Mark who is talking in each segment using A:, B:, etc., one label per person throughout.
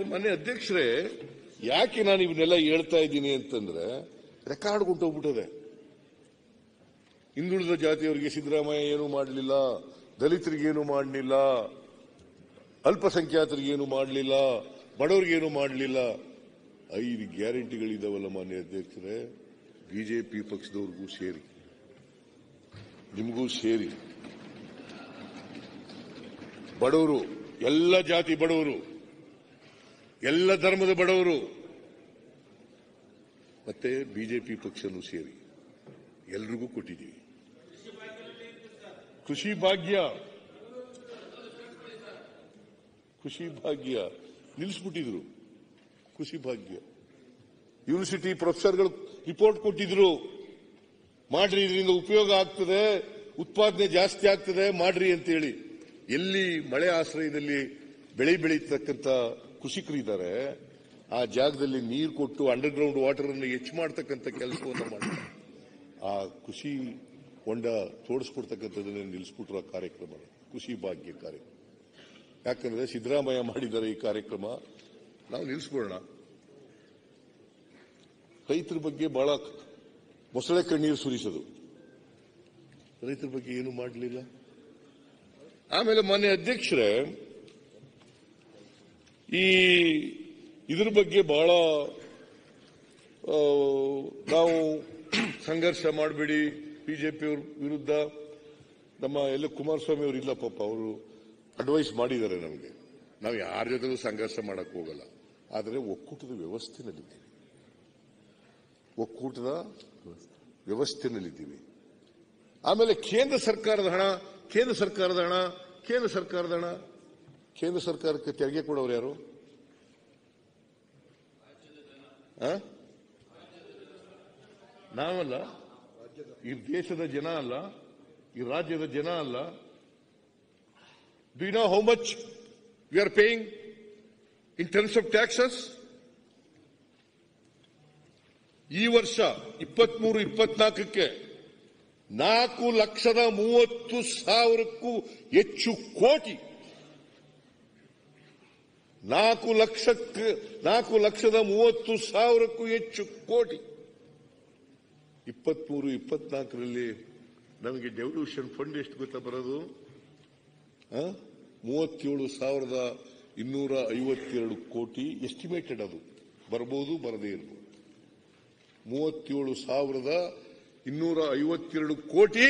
A: ಮನೆ ಅಧ್ಯಕ್ಷರೇ ಯಾಕೆ ನಾನು ಇವನ್ನೆಲ್ಲ ಹೇಳ್ತಾ ಇದ್ದೀನಿ ಅಂತಂದ್ರೆ ರೆಕಾರ್ಡ್ ಹೊಂಟೋಗ್ಬಿಟ್ಟದೆ ಹಿಂದುಳಿದ ಜಾತಿಯವರಿಗೆ ಸಿದ್ದರಾಮಯ್ಯ ಏನು ಮಾಡಲಿಲ್ಲ ದಲಿತರಿಗೇನು ಮಾಡಲಿಲ್ಲ ಅಲ್ಪಸಂಖ್ಯಾತರಿಗೇನು ಮಾಡಲಿಲ್ಲ ಬಡವರಿಗೇನು ಮಾಡಲಿಲ್ಲ ಐದು ಗ್ಯಾರಂಟಿಗಳಿದಾವಲ್ಲ ಮಾನ್ಯ ಅಧ್ಯಕ್ಷರೇ ಬಿಜೆಪಿ ಪಕ್ಷದವ್ರಿಗೂ ಸೇರಿ ನಿಮಗೂ ಸೇರಿ ಬಡವರು ಎಲ್ಲ ಜಾತಿ ಬಡವರು ಎಲ್ಲ ಧರ್ಮದ ಬಡವರು ಮತ್ತೆ ಬಿಜೆಪಿ ಪಕ್ಷನೂ ಸೇರಿ ಎಲ್ರಿಗೂ ಕೊಟ್ಟಿದ್ದೀವಿ ಕೃಷಿ ಭಾಗ್ಯ ಕೃಷಿ ಭಾಗ್ಯ ನಿಲ್ಲಿಸ್ಬಿಟ್ಟಿದ್ರು ಕೃಷಿ ಭಾಗ್ಯ ಯೂನಿವರ್ಸಿಟಿ ಪ್ರೊಫೆಸರ್ಗಳು ರಿಪೋರ್ಟ್ ಕೊಟ್ಟಿದ್ರು ಮಾಡ್ರಿ ಇದರಿಂದ ಉಪಯೋಗ ಆಗ್ತದೆ ಉತ್ಪಾದನೆ ಜಾಸ್ತಿ ಆಗ್ತದೆ ಮಾಡ್ರಿ ಅಂತೇಳಿ ಎಲ್ಲಿ ಮಳೆ ಆಶ್ರಯದಲ್ಲಿ ಬೆಳೆ ಬೆಳೀತಕ್ಕಂಥ ಕೃಷಿಕರಿದ್ದಾರೆ ಆ ಜಾಗದಲ್ಲಿ ನೀರು ಕೊಟ್ಟು ಅಂಡರ್ಗ್ರೌಂಡ್ ವಾಟರ್ ಅನ್ನು ಹೆಚ್ಚು ಮಾಡತಕ್ಕಂಥ ಕೆಲಸವನ್ನು ಮಾಡ್ತಾರೆ ಆ ಕೃಷಿ ಹೊಂಡ ತೋಡಿಸ್ಕೊಡ್ತಕ್ಕಂಥದ್ದನ್ನ ನಿಲ್ಲಿಸ್ಬಿಟ್ರು ಆ ಕಾರ್ಯಕ್ರಮ ಕೃಷಿ ಭಾಗ್ಯ ಕಾರ್ಯಕ್ರಮ ಯಾಕಂದ್ರೆ ಸಿದ್ದರಾಮಯ್ಯ ಮಾಡಿದ್ದಾರೆ ಈ ಕಾರ್ಯಕ್ರಮ ನಾವು ನಿಲ್ಲಿಸ್ಬಿಡೋಣ ರೈತರ ಬಗ್ಗೆ ಬಹಳ ಮೊಸಳೆ ಕಣ್ಣೀರು ಸುರಿಸೋದು ರೈತರ ಬಗ್ಗೆ ಏನು ಮಾಡಲಿಲ್ಲ ಆಮೇಲೆ ಮಾನ್ಯ ಅಧ್ಯಕ್ಷರೇ ಈ ಇದ್ರ ಬಗ್ಗೆ ಬಹಳ ಆ, ನಾವು ಸಂಘರ್ಷ ಮಾಡಬೇಡಿ ಬಿಜೆಪಿ ವಿರುದ್ಧ ನಮ್ಮ ಎಲ್ಲ ಕುಮಾರಸ್ವಾಮಿ ಅವರು ಇಲ್ಲ ಪಾಪ ಅವರು ಅಡ್ವೈಸ್ ಮಾಡಿದ್ದಾರೆ ನಮಗೆ ನಾವು ಯಾರ ಜೊತೆಗೂ ಸಂಘರ್ಷ ಮಾಡಕ್ ಹೋಗಲ್ಲ ಆದರೆ ಒಕ್ಕೂಟದ ವ್ಯವಸ್ಥೆನಲ್ಲಿದ್ದೀವಿ ಒಕ್ಕೂಟದ ವ್ಯವಸ್ಥೆನಲ್ಲಿದ್ದೀವಿ ಆಮೇಲೆ ಕೇಂದ್ರ ಸರ್ಕಾರದ ಹಣ ಕೇಂದ್ರ ಸರ್ಕಾರದ ಹಣ ಕೇಂದ್ರ ಸರ್ಕಾರದ ಹಣ ಕೇಂದ್ರ ಸರ್ಕಾರಕ್ಕೆ ತೆರಿಗೆ ಕೊಡೋರು ಯಾರು ಆ? ನಾವಲ್ಲ ಈ ದೇಶದ ಜನ ಅಲ್ಲ ಈ ರಾಜ್ಯದ ಜನ ಅಲ್ಲ do you know how much we are paying in terms of taxes ಈ ವರ್ಷ ಇಪ್ಪತ್ಮೂರು ಇಪ್ಪತ್ನಾಲ್ಕಕ್ಕೆ ನಾಲ್ಕು ಲಕ್ಷದ ಮೂವತ್ತು ಸಾವಿರಕ್ಕೂ ಹೆಚ್ಚು ಕೋಟಿ ನಾಲ್ಕು ಲಕ್ಷಕ್ಕೆ ನಾಲ್ಕು ಲಕ್ಷದ ಮೂವತ್ತು ಸಾವಿರಕ್ಕೂ ಹೆಚ್ಚು ಕೋಟಿ ಇಪ್ಪತ್ಮೂರು ಇಪ್ಪತ್ನಾಲ್ಕರಲ್ಲಿ ನಮಗೆ ಡೆವಲ್ಯೂಷನ್ ಫಂಡ್ ಎಷ್ಟು ಗೊತ್ತಾ ಬರೋದು ಆ? ಮೂವತ್ತೇಳು ಸಾವಿರದ ಇನ್ನೂರ ಐವತ್ತೆರಡು ಕೋಟಿ ಎಸ್ಟಿಮೇಟೆಡ್ ಅದು ಬರ್ಬೋದು ಬರದೇ ಇರ್ಬೋದು ಮೂವತ್ತೇಳು ಸಾವಿರದ ಇನ್ನೂರ ಐವತ್ತೆರಡು ಕೋಟಿ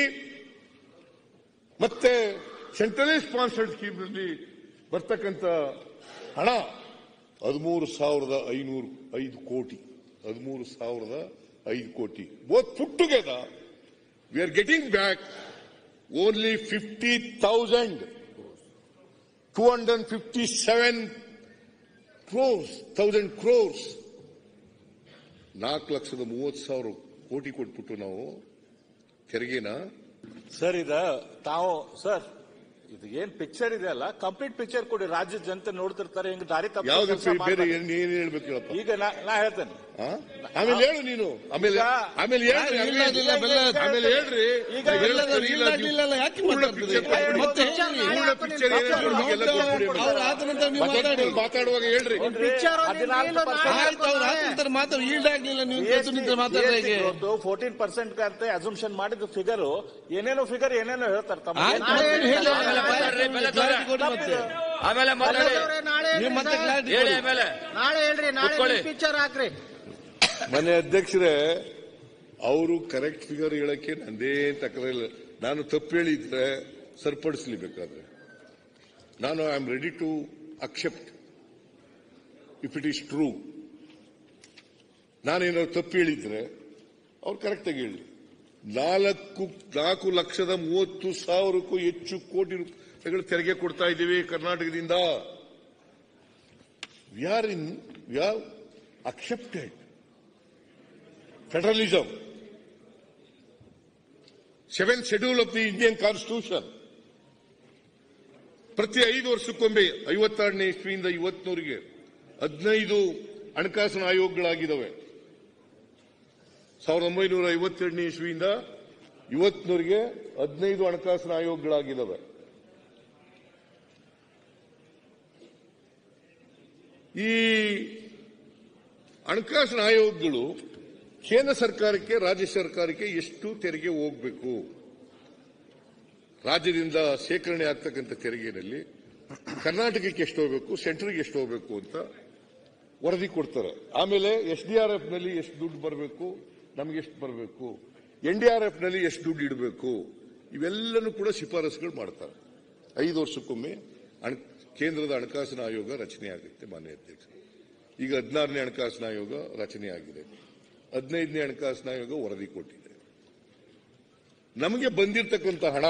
A: ಮತ್ತೆ ಸೆಂಟ್ರಲಿ ಸ್ಪಾನ್ಸರ್ಡ್ ಸ್ಕೀಮ್ನಲ್ಲಿ ಬರ್ತಕ್ಕಂಥ ಹಣ ಹದಿಮೂರು ಸಾವಿರದ ಐನೂರು ಐದು ಕೋಟಿ ಹದಿಮೂರು ಸಾವಿರದ ಐದು ಕೋಟಿ both put together we are getting back only fifty thousand two hundred fifty seven crores thousand crores ನಾಲ್ಕು ಲಕ್ಷದ ಮೂವತ್ತು ಸಾವಿರ ಕೋಟಿ ಕೊಟ್ಬಿಟ್ಟು ನಾವು ತೆರಿಗೆನ
B: ಸರ್ ಇದ ತಾವು ಸರ್ ಇದು ಏನ್ ಪಿಕ್ಚರ್ ಇದೆ ಅಲ್ಲ ಕಂಪ್ಲೀಟ್ ಪಿಕ್ಚರ್ ಕೊಡಿ ರಾಜ್ಯದ ಜನತೆ ನೋಡ್ತಿರ್ತಾರೆ ಹಿಂಗ್ ದಾರಿ ತಪ್ಪು
A: ಯಾವ್ದು
B: ಕೆಲ್ಸ
A: ಬೇರೆ
B: ಮಾಡ್ತಾರೆ.
A: ಏನ್ ಏನ್ ಹೇಳ್ಬೇಕು ಹೇಳಪ್ಪ
B: ಈಗ ನಾ ನಾ ಹೇಳ್ತೇನೆ
A: ಆ? ಆಮೇಲೆ ಹೇಳು ನೀನು ಆಮೇಲೆ
B: ಈಗ
A: ಆಮೇಲೆ ಹೇಳ್ರಿ
C: ಯಾರು ಇಲ್ಲ,
A: ಆಮೇಲೆ-
C: ಇಲ್ಲ, ಬೆಲ್ಲ
A: ಆಮೇಲೆ ಹೇಳ್ರಿ
B: ಈಗ
A: ಈಗ
C: ಬೆಲ್ಲದ
A: ಹೇಳ್ರಿ, ಇಲ್ಲ,
C: ಇಲ್ಲ, ಇಲ್ಲ, ಇಲ್ಲ, ಯಾಕೆ
A: ಪೂರ್ಣ
C: ಮಾತಾಡ್ತೀರಿ?
A: picture ಕೊಟ್ಬಿಡಿ.
C: ಮತ್ತೆ
A: ಪೂರ್ಣ picture ಏನೇನು ಎಲ್ಲ ಕೊಟ್ಬಿಡಿ.
C: ಅವ್ರು ಆದ ನಂತರ ನೀವು ಮಾತಾಡಿ
A: ಮಾತಾಡುವಾಗ ಹೇಳ್ರಿ
B: ಪಿಕ್ಚರ್ ಹದಿನಾಲ್ಕು
C: ಆಯ್ತು ಅವ್ರು ಆದ ನಂತರ ಮಾತಾಡಿ ಈಲ್ಡ್ ಆಗ್ಲಿಲ್ಲ ನೀವು ಕೆಲ್ಸ ನಿಂತು ಮಾತಾಡ್ರೆ ಹೇಗೆ
B: ಫೋರ್ಟೀನ್ ಪರ್ಸೆಂಟ್ ಅಂತ ಅಸಂಪ್ಷನ್ ಮಾಡಿದ ಫಿಗರ್ ಏನೇನೋ ಫಿಗರ್ ಏನೇನೋ ಹೇಳ್ತಾರೆ ತಮ್ಮ
C: ಆಯ್ತು ಮತ್ತೆ ಹೇಳಿ clarity ಕೊಡಿ ಮತ್ತೆ
D: ಆಮೇಲೆ ಮಾತಾಡಿ
C: ನೀವು ಮತ್ತೆ clarity
D: ಹೇಳಿ
C: ಕೊಡಿ.
D: ಆಮೇಲೆ
E: ನಾಳೆ ಹೇಳ್ರಿ ನಾಳೆ
D: ಕೂತ್ಕೊಳ್ಳಿ.
E: ಪಿಕ್ಚರ್ ಹಾಕ್ರಿ
A: ಮನೆ ಅಧ್ಯಕ್ಷರೇ ಅವರು ಕರೆಕ್ಟ್ ಫಿಗರ್ ಹೇಳಕ್ಕೆ ನಂದೇ ತಕರಿಲ್ಲ ನಾನು ತಪ್ಪು ಹೇಳಿದ್ರೆ ಸರಿಪಡಿಸ್ಲಿ ಬೇಕಾದ್ರೆ ನಾನು I am ready to accept if it is true ನಾನೇನಾದ್ರು ತಪ್ಪು ಹೇಳಿದ್ರೆ ಅವ್ರು ಕರೆಕ್ಟಾಗಿ ಹೇಳಿ ನಾಲ್ಕು ನಾಲ್ಕು ಲಕ್ಷದ ಮೂವತ್ತು ಸಾವಿರಕ್ಕೂ ಹೆಚ್ಚು ಕೋಟಿ ರೂಪಾಯಿಗಳು ತೆರಿಗೆ ಕೊಡ್ತಾ ಇದ್ದೀವಿ ಕರ್ನಾಟಕದಿಂದ we are in we are accepted federalism seven schedule of the Indian constitution ಪ್ರತಿ ಐದು ವರ್ಷಕ್ಕೊಮ್ಮೆ ಐವತ್ತಾರನೇ ಇಸ್ವಿಯಿಂದ ಇವತ್ತಿನವರೆಗೆ ಹದಿನೈದು ಹಣಕಾಸಿನ ಆಯೋಗಗಳಾಗಿದ್ದಾವೆ ಸಾವಿರದ ಒಂಬೈನೂರ ಐವತ್ತೆರಡನೇ ಇಸ್ವಿಯಿಂದ ಇವತ್ತಿನವರೆಗೆ ಹದಿನೈದು ಹಣಕಾಸಿನ ಆಯೋಗಗಳಾಗಿದ್ದಾವೆ ಈ ಹಣಕಾಸಿನ ಆಯೋಗಗಳು ಕೇಂದ್ರ ಸರ್ಕಾರಕ್ಕೆ ರಾಜ್ಯ ಸರ್ಕಾರಕ್ಕೆ ಎಷ್ಟು ತೆರಿಗೆ ಹೋಗಬೇಕು ರಾಜ್ಯದಿಂದ ಸೇಕರಣೆ ಆಗ್ತಕ್ಕಂಥ ತೆರಿಗೆನಲ್ಲಿ ಕರ್ನಾಟಕಕ್ಕೆ ಎಷ್ಟು ಹೋಗಬೇಕು ಸೆಂಟ್ರಿಗೆ ಎಷ್ಟು ಹೋಗಬೇಕು ಅಂತ ವರದಿ ಕೊಡ್ತಾರೆ ಆಮೇಲೆ ಎಸ್ ಡಿ ಆರ್ ಎಫ್ ನಲ್ಲಿ ಎಷ್ಟು ದುಡ್ಡು ಬರಬೇಕು ನಮ್ಗೆ ಎಷ್ಟು ಬರಬೇಕು ಎನ್ ಡಿ ಆರ್ ಎಫ್ ನಲ್ಲಿ ಎಷ್ಟು ದುಡ್ಡು ಇಡಬೇಕು ಇವೆಲ್ಲನೂ ಕೂಡ ಶಿಫಾರಸುಗಳು ಮಾಡ್ತಾರೆ ಐದು ವರ್ಷಕ್ಕೊಮ್ಮೆ ಹಣ- ಕೇಂದ್ರದ ಹಣಕಾಸಿನ ಆಯೋಗ ರಚನೆ ಆಗುತ್ತೆ ಮಾನ್ಯ ಅಧ್ಯಕ್ಷ ಈಗ ಹದಿನಾರನೇ ಹಣಕಾಸಿನ ಆಯೋಗ ರಚನೆ ಆಗಿದೆ ಹದಿನೈದನೇ ಹಣಕಾಸಿನ ಆಯೋಗ ವರದಿ ಕೊಟ್ಟಿದೆ ನಮಗೆ ಬಂದಿರತಕ್ಕಂಥ ಹಣ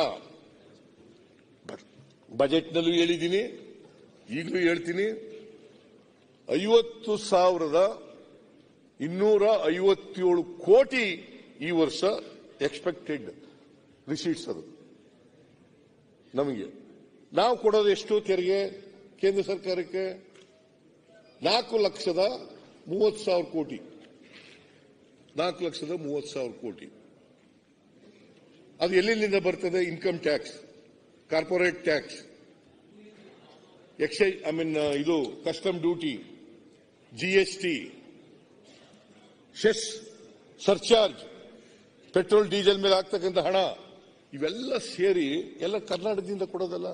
A: ಬಜೆಟ್ನಲ್ಲೂ ಹೇಳಿದ್ದೀನಿ ಈಗಲೂ ಹೇಳ್ತೀನಿ ಐವತ್ತು ಸಾವಿರದ ಇನ್ನೂರ ಐವತ್ತೇಳು ಕೋಟಿ ಈ ವರ್ಷ ಎಕ್ಸ್ಪೆಕ್ಟೆಡ್ ರಿಸೀಟ್ಸ್ ಅದು ನಮಗೆ ನಾವು ಕೊಡೋದು ಎಷ್ಟು ತೆರಿಗೆ ಕೇಂದ್ರ ಸರ್ಕಾರಕ್ಕೆ ನಾಲ್ಕು ಲಕ್ಷದ ಮೂವತ್ತು ಸಾವಿರ ಕೋಟಿ ನಾಲ್ಕು ಲಕ್ಷದ ಮೂವತ್ತು ಸಾವಿರ ಕೋಟಿ ಅದು ಎಲ್ಲಿಂದ ಬರ್ತದೆ income tax corporate tax excise I mean ಇದು custom duty GST cess surcharge petrol diesel ಮೇಲೆ ಆಗ್ತಕ್ಕಂಥ ಹಣ ಇವೆಲ್ಲ ಸೇರಿ ಎಲ್ಲ ಕರ್ನಾಟಕದಿಂದ ಕೊಡೋದಲ್ಲ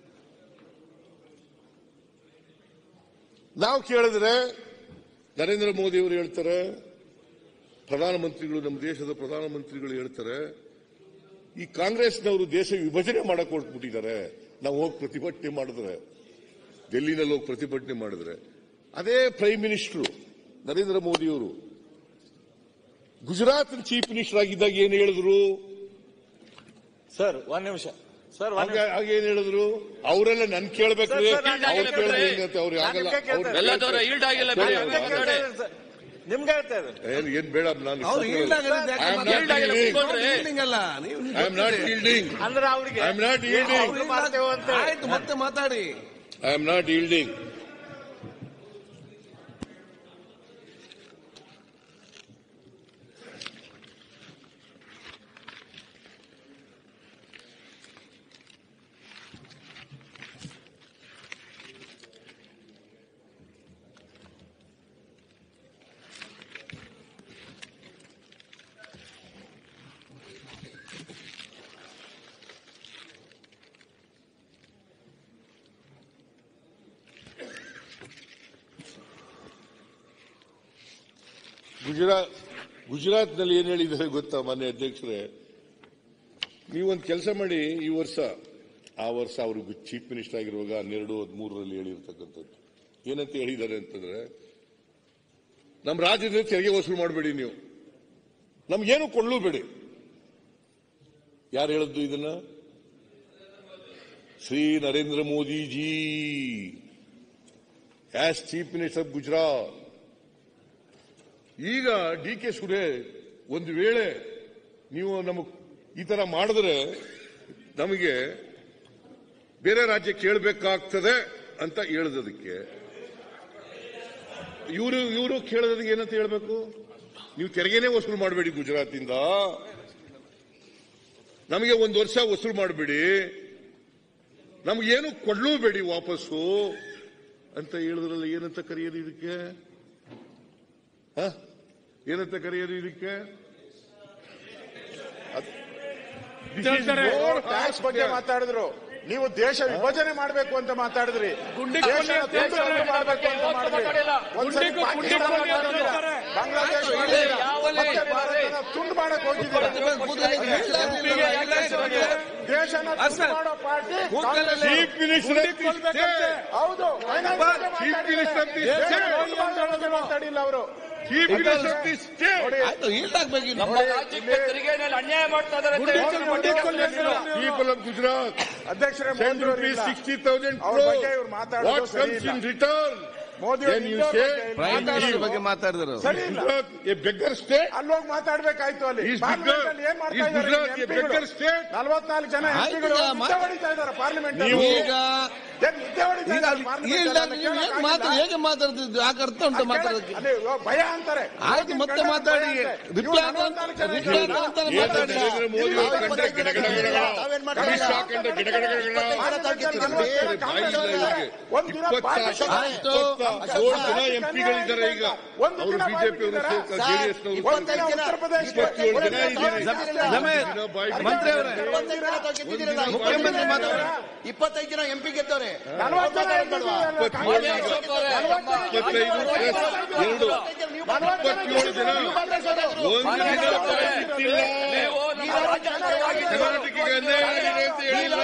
A: ನಾವು ಕೇಳಿದ್ರೆ ನರೇಂದ್ರ ಮೋದಿ ಅವರು ಹೇಳ್ತಾರೆ ಪ್ರಧಾನಮಂತ್ರಿಗಳು ನಮ್ಮ ದೇಶದ ಪ್ರಧಾನಮಂತ್ರಿಗಳು ಹೇಳ್ತಾರೆ ಈ ಕಾಂಗ್ರೆಸ್ನವರು ದೇಶ ವಿಭಜನೆ ಮಾಡಕ್ ಹೊರಟ್ಬಿಟ್ಟಿದ್ದಾರೆ ನಾವು ಹೋಗಿ ಪ್ರತಿಭಟನೆ ಮಾಡಿದ್ರೆ ಡೆಲ್ಲಿನಲ್ಲಿ ಹೋಗಿ ಪ್ರತಿಭಟನೆ ಮಾಡಿದ್ರೆ ಅದೇ ಪ್ರೈಮ್ ಮಿನಿಸ್ಟರ್ ನರೇಂದ್ರ ಮೋದಿಯವರು ಗುಜರಾತ್ ಚೀಫ್ ಮಿನಿಸ್ಟರ್ ಆಗಿದ್ದಾಗ ಏನು ಹೇಳಿದ್ರು
B: ಸರ್ ಒಂದ್ ನಿಮಿಷ ಸರ್ ಒಂದ್
A: ಆಗ ಆಗ ಏನ್ ಹೇಳಿದ್ರು ಅವರೆಲ್ಲ ನನ್ ಕೇಳ್ಬೇಕ್ರಿ
B: ಸರ್, ಸರ್,
A: ಅವ್ರು
B: ನಾನು
A: ಕೇಳಿದ್ರೆ
B: ಕೇಳ್ತಾ
A: ಹೆಂಗಂತೆ ಅವ್ರು
B: ನಾನು
A: ಆಗಲ್ಲ
B: ಕೇಳ್ತಾ
A: ಅವ್ರು
B: ಇದ್ದೀನಿ.
C: ಎಲ್ಲದವರ ಈಲ್ಡ್ ಆಗಿಲ್ಲ
A: ಸರಿ,
C: ಬೇರೆ
A: ಅವ್ರು
C: ಮಾತಾಡಿ.
B: ನಿಮ್ಗೆ ಹೇಳ್ತಾ ಇದ್ದಾರೆ. ನಿಮ್ಗೆ ಹೇಳ್ತಾ ಇದ್ದಾರೆ
A: ಏನ್ ಏನ್ ಬೇಡ ನಾನು
C: ಅವ್ರು ಈಲ್ಡ್ ಆಗಿರೋದು ಯಾಕೆ
A: I am not
C: ಮಾತಾಡ್ತೀರಿ?
A: yielding.
C: ಅವ್ರು yielding ಅಲ್ಲ ನೀವು
A: ಐ ಆಮ್ ನಾಟ್ ಈಲ್ಡಿಂಗ್
B: ಅಂದ್ರೆ ಅವ್ರಿಗೆ
A: I am not yielding.
B: ಅವ್ರು ಮಾಡ್ತೇವೆ ಅಂತ ಹೇಳಿ.
C: ಆಯ್ತು ಮತ್ತೆ ಮಾತಾಡಿ
A: I am not yielding Gujarat ಗುಜರಾತ್ನಲ್ಲಿ ಏನ್ ಹೇಳಿದ್ದಾರೆ ಗೊತ್ತಾ ಮಾನ್ಯ ಅಧ್ಯಕ್ಷರೇ ನೀವೊಂದು ಕೆಲಸ ಮಾಡಿ ಈ ವರ್ಷ ಆ ವರ್ಷ ಅವರು ಚೀಫ್ ಮಿನಿಸ್ಟರ್ ಆಗಿರುವಾಗ ಹನ್ನೆರಡು ಹದಿಮೂರರಲ್ಲಿ ಹೇಳಿರ್ತಕ್ಕಂಥದ್ದು ಏನಂತ ಹೇಳಿದ್ದಾರೆ ಅಂತಂದ್ರೆ ನಮ್ಮ ರಾಜ್ಯದಲ್ಲಿ ತೆರಿಗೆ ವಸೂಲು ಮಾಡಬೇಡಿ ನೀವು ನಮ್ಗೇನು ಕೊಳ್ಳೂಬೇಡಿ ಯಾರು ಹೇಳಿದ್ದು ಇದನ್ನ Shri Narendra Modi ji as chief minister of Gujarat ಈಗ ಡಿ ಕೆ ಸುರೇಶ್ ಒಂದು ವೇಳೆ ನೀವು ನಮಗ್ ಈ ತರ ಮಾಡಿದ್ರೆ ನಮಗೆ ಬೇರೆ ರಾಜ್ಯ ಕೇಳಬೇಕಾಗ್ತದೆ ಅಂತ ಹೇಳಿದದಕ್ಕೆ ಇವರು ಇವರು ಕೇಳೋದಕ್ಕೆ ಏನಂತ ಹೇಳ್ಬೇಕು ನೀವು ತೆರಿಗೆನೇ ವಸೂಲು ಮಾಡಬೇಡಿ ಗುಜರಾತಿಂದ ನಮಗೆ ಒಂದು ವರ್ಷ ವಸೂಲು ಮಾಡಬೇಡಿ ನಮಗೇನು ಕೊಡ್ಲೂಬೇಡಿ ವಾಪಸ್ಸು ಅಂತ ಹೇಳಿದ್ರಲ್ಲ ಏನಂತ ಕರೆಯೋದು ಇದಕ್ಕೆ ಹ? ಏನಂತ ಕರೆಯೋದು ಇದಕ್ಕೆ ಅದ್- This is more
D: ಟ್ಯಾಕ್ಸ್ ಬಗ್ಗೆ ಮಾತಾಡಿದ್ರು ನೀವು ದೇಶ ವಿಭಜನೆ ಮಾಡಬೇಕು ಅಂತ ಮಾತಾಡಿದ್ರಿ ದೇಶನ ತುಂಡು ಮಾಡಬೇಕು ಅಂತ ಮಾಡಿದ್ರಿ ಒಂದ್ಸರಿ ಪಾಕಿಸ್ತಾನ ಮಾಡಿದ್ರಿ. ಬಾಂಗ್ಲಾದೇಶ ಮಾಡಿದ್ರಿ. ಮತ್ತೆ ಭಾರತನ ತುಂಡು ಮಾಡಕ್ ಹೋಗಿದ್ದೀರಾ ದೇಶನ ತುಂಡು ಮಾಡೋ ಪಾರ್ಟಿ ಕಾಂಗ್ರೆಸ್.
A: ಚೀಫ್ ಮಿನಿಸ್ಟರ್
D: ಹೌದು finance ಬಗ್ಗೆ
A: ಚೀಫ್
D: ಮಾತಾಡಿದ್ದಾರೆ.
A: ಮಿನಿಸ್ಟರ್
D: ದೇಶ ತುಂಡು ಮಾಡೋದ್ರ ಮಾತಾಡಿಲ್ಲ ಅವರು
A: chief minister of the state
D: ನೋಡಿ
C: ಆಯ್ತು ಈಲ್ಡ್ ಆಗ್ಬೇಕು ಇನ್ನು.
D: ನೋಡಿ,
E: ರಾಜ್ಯಕ್ಕೆ
D: ಇಲ್ಲಿ
E: ತೆರಿಗೆನಲ್ಲಿ ಅನ್ಯಾಯ ಮಾಡ್ತಾ ಇದ್ದಾರೆ ಅಂತ
D: ಗುಂಡಿ-
E: ಹೇಳಿ
D: ಗುಂಡಿ ಕೊಲ್ಲಿದ್ರು.
A: ಪೀಪಲ್ ಆಫ್ ಗುಜರಾತ್
D: ಅಧ್ಯಕ್ಷರೇ
A: send
D: ಮೋದಿ ಅವರು
A: rupees
D: ಇಲ್ಲ.
A: 60,000
D: ಅವ್ರ ಬಗ್ಗೆ ಇವ್ರು
A: crores.
D: ಮಾತಾಡೋದು
A: What
D: ಸರಿ
A: comes
D: ಇಲ್ಲ.
A: in return?
D: ಮೋದಿ
A: Then
D: ಅವರು
A: you
D: ಇಂಡಿಯಾ
A: say,
D: ಬಗ್ಗೆ
C: ಪ್ರೈಮ್ ಮಿನಿಸ್ಟರ್
D: ಮಾತಾಡೋದು
C: ಬಗ್ಗೆ ಮಾತಾಡಿದ್ರು
D: ಸರಿ ಇಲ್ಲ
A: Gujarat, a beggar state?
D: ಅಲ್ಲೋಗಿ ಮಾತಾಡ್ಬೇಕಾಯ್ತು ಅಲ್ಲಿ
A: Is
D: ಪಾರ್ಲಿಮೆಂಟ್
A: bigger-
D: ಅಲ್ಲಿ ಏನ್ ಮಾಡ್ತಾ
A: is
D: ಇದ್ದಾರೆ
A: Gujarat a beggar state?
D: ನಲವತ್ನಾಲ್ಕು ಜನ
C: ಆಯ್ತು
D: ಎಂಪಿಗಳು
C: ಈಗ ಮಾ-
D: ನಿದ್ದೆ ಹೊಡಿತಾ ಇದ್ದಾರೆ ಪಾರ್ಲಿಮೆಂಟ್
A: ನೀವು-
C: ಈಗ
D: ಏನ್ ನಿದ್ದೆ ಹೊಡಿತಾ
C: ಈಗ
D: ಇದ್ದಾರೆ
C: ಅದು
D: parliament
C: ಈಲ್ಡ್
D: ಅಲ್ಲಿ?
C: ಆಗ್ಲಿ, ನೀವು ಹೇಗೆ ಮಾತಾಡ ಹೇಗೆ ಮಾತಾಡ್ತಿದ್ದು ಯಾಕೆ ಅರ್ಥ ಉಂಟು ಮಾತಾಡೋದಕ್ಕೆ
D: ಅಲ್ಲಿ ಭಯ ಅಂತಾರೆ
C: ಆಯ್ತು ಮತ್ತೆ ಮಾತಾಡಿ ರಿಪ್ಲೈ ರಿಪ್ಲೈ ಅಂತ ಮಾತಾಡಿ
A: ನರೇಂದ್ರ ಮೋದಿ ಅವರು ಕಂಡ ಗಿಡ ಗಿಡ ಗಿಡಗಳ ಅಮಿತ್ ಶಾ ಕಂಡ ಗಿಡ ಗಿಡ ಗಿಡಗಳ
C: ಆಯ್ತು.
A: ಏಳು ಜನ ಎಂಪಿಗಳಿದ್ದಾರೆ ಈಗ ಅವರು ಬಿಜೆಪಿ ಅವರು ಜೆಡಿಎಸ್ ಇಪ್ಪತ್ತೇಳು ಜನ ಇದ್ದೀರಿ
C: ರಮೇಶ್, ಮಂತ್ರಿ ಅವರೇ ಮುಖ್ಯಮಂತ್ರಿ ಮಾತಾಡಿ
F: ಇಪ್ಪತ್ತೈದು ಜನ ಎಂಪಿ ಗೆದ್ದವ್ರೆ
A: ಇಪ್ಪತ್ತೈದು ಪ್ಲಸ್ ಎರಡು ಇಪ್ಪತ್ತೇಳು ಜನ ಒಂದು ದಿನ ಪರಿಸ್ಥಿತಿಲ್ಲ ಕರ್ನಾಟಕಕ್ಕೆ ಅನ್ಯಾಯ ಆಗಿದೆ ಅಂತ ಹೇಳಿಲ್ಲ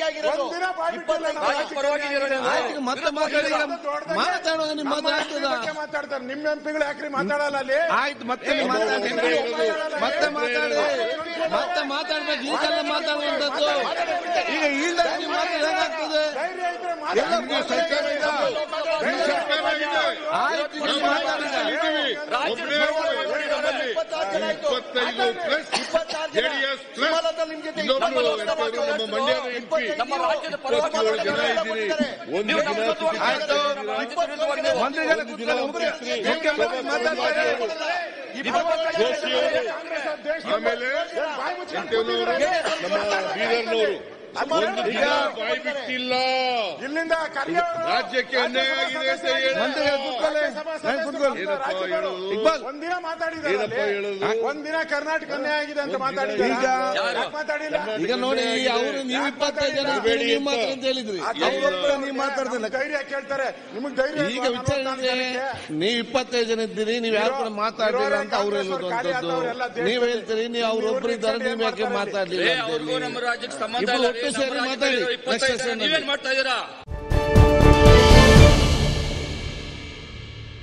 C: ಆಯ್ತು ಮತ್ತೆ ಮಾತಾಡಿ ಈಗ ಮಾತಾಡುವಾಗ ನೀವು ಮಾತಾಡ್ತದ
D: ಮಾತಾಡ್ತಾರೆ ನಿಮ್ಮ ಎಂಪಿಗಳು ಯಾಕ್ರಿ ಮಾತಾಡಲ್ಲ ಅಲ್ಲಿ
C: ಆಯ್ತು ಮತ್ತೆ ನೀವು ಮಾತಾಡಿ ಮತ್ತೆ ಮಾತಾಡಿ ಮತ್ತೆ ಮಾತಾಡ್ಬೇಕು ಈಗೆಲ್ಲ ಮಾತಾಡುವಂತದ್ದು ಈಗ ಈಲ್ಡ ನೀವು ಮಾತಾಡಿ ಹೇಗಾಗ್ತದೆ
D: ಧೈರ್ಯ ಇದ್ರೆ
C: ಎಲ್ಲ
A: ನಿಮ್ಗೆ ಸರ್ಕಾರ ಇದೆ ನಿಮ್ಗೆ ಸರ್ಕಾರ ಇದೆ
C: ಆಯ್ತು ಈಗ
A: ನಾವು
C: ಮಾತಾಡಿ
A: ಮಾತಾಡ್ತಿದ್ದೀವಿ. ಒಬ್ರೇ ಒಬ್ರು ನಮ್ಮಲ್ಲಿ ಇಪ್ಪತ್ತೈದು ಪ್ಲಸ್ ಜೆಡಿಎಸ್ ಪ್ಲಸ್ ಇನ್ನೊಬ್ರು ಎಂತವ್ರು ನಮ್ಮ ಮಂಡ್ಯದ ಎಂಪಿ ಇಪ್ಪತ್ತೇಳು ಜನ ಇದ್ದೀರಿ ಒಂದು ದಿನ
C: ಆಯ್ತು ಮಂತ್ರಿಗಳ ಕೂತ್ಕೊಳ್ಳಿ ಒಬ್ರೇ. ಮುಖ್ಯಮಂತ್ರಿ ಮಾತಾಡ್ತಾರೆ
A: ಜೋಶಿ ಅವರು ಆಮೇಲೆ ಎಂತವ್ನವರು ನಮ್ಮ ಬೀದರ್ನವರು ಒಂದು ದಿನ ಬಾಯಿ ಬಿಟ್ಟಿಲ್ಲ
D: ಇಲ್ಲಿಂದ ಖರ್ಗೆ ಅವರು
A: ರಾಜ್ಯಕ್ಕೆ ಅನ್ಯಾಯ ಆಗಿದೆ ಅಂತ ಹೇಳಿ
C: ಮಂತ್ರಿಗಳ ಕೂತ್ಕೊಳ್ಳಿ ನಾನು ಕೂತ್ಕೊಳ್ಳಿ
A: ಏನಪ್ಪ ಹೇಳೋದು
C: ಇಕ್ಬಾಲ್
D: ಒಂದಿನ ಮಾತಾಡಿದ್ದಾರೆ
A: ಏನಪ್ಪ ಹೇಳೋದು
D: ಒಂದಿನ ಕರ್ನಾಟಕ ಅನ್ಯಾಯ ಆಗಿದೆ ಅಂತ ಮಾತಾಡಿದ್ದಾರೆ
C: ಈಗ-
D: ಯಾಕೆ ಮಾತಾಡಿಲ್ಲ
C: ಈಗ ನೋಡಿ ಅವರು ನೀವು ಇಪ್ಪತ್ತೈದು ಜನ ಇದ್ದೀರಿ, ನೀವು ಮಾತ್ರ ಅಂತ ಹೇಳಿದ್ರಿ
D: ಅವ್ರೊಬ್ಬರೇ
C: ನೀವು ಮಾತಾಡ್ತಿಲ್ಲ
D: ಧೈರ್ಯ ಕೇಳ್ತಾರೆ ನಿಮಗ್ ಧೈರ್ಯ
C: ಈಗ
D: ಇಲ್ವಾ?
C: ವಿಚಾರ
D: ನಲವತ್ನಾಲ್ಕು
C: ಇದೆ,
D: ಜನಕ್ಕೆ?
C: ನೀವು ಇಪ್ಪತ್ತೈದು ಜನ ಇದ್ದೀರಿ ನೀವು ಯಾರು ಕೂಡ ಮಾತಾಡಲಿಲ್ಲ ಅಂತ ಅವ್ರು ಹೇಳುವಂತದ್ದು ನೀವ್ ಹೇಳ್ತೀರಿ ನೀವು ಅವ್ರೊಬ್ರು ಇದ್ದಾರೆ ನೀವು ಯಾಕೆ ಮಾತಾಡ್ಲಿಲ್ಲ ಅಂತ ಹೇಳಿ
E: ನಮ್ಮ ರಾಜ್ಯಕ್ಕೆ ಸಂಬಂಧ
C: ಇಬ್ರು
E: ಇಲ್ಲ
C: ಒಟ್ಟು
E: ರೀ,
C: ಸೇರಿ
E: ನಮ್ಮ
C: ಮಾತಾಡಿ
E: ರಾಜ್ಯದಲ್ಲಿ
C: ನೆಕ್ಸ್ಟ್
E: ಇಪ್ಪತ್ತೈದು ಜನ
C: ಸೆಷನ್
E: ನೀವೇನ್ ಮಾಡ್ತಾ ಇದೀರಾ